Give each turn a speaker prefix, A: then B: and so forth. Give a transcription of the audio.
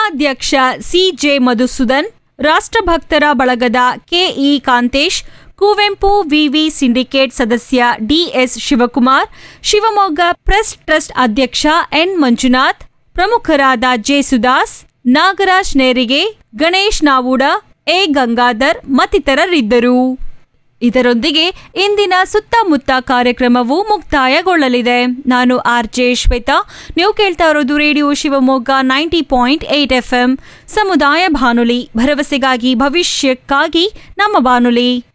A: ಉಪಾಧ್ಯಕ್ಷ ಸಿಜೆ ಮಧುಸೂದನ್ ರಾಷ್ಟ್ರಭಕ್ತರ ಬಳಗದ ಕೆಇ ಕಾಂತೇಶ್ ಕುವೆಂಪು ವಿವಿ ಸಿಂಡಿಕೇಟ್ ಸದಸ್ಯ DS Shivakumar Shivamogga press trust ಅಧ್ಯಕ್ಷ ಎನ್ ಮಂಜುನಾಥ್ ಪ್ರಮುಖರಾದ ಜೆ ಸುದಾಸ್ ನಾಗರಾಜ್ ನೇರಿಗೆ ಗಣೇಶ್ ನಾವೂಡ ಎ ಗಂಗಾಧರ್ ಮತ್ತಿತರರಿದ್ದರು ಇದರೊಂದಿಗೆ ಇಂದಿನ ಸುತ್ತಮುತ್ತ ಕಾರ್ಯಕ್ರಮವು ಮುಕ್ತಾಯಗೊಳ್ಳಲಿದೆ ನಾನು ಆರ್ ಜೆ ಶ್ವೇತಾ ನೀವು ಕೇಳ್ತಾ ಇರೋದು radio Shivamogga ninety point eight F M ಸಮುದಾಯ ಬಾನುಲಿ ಭರವಸೆಗಾಗಿ ಭವಿಷ್ಯಕ್ಕಾಗಿ ನಮ್ಮ ಬಾನುಲಿ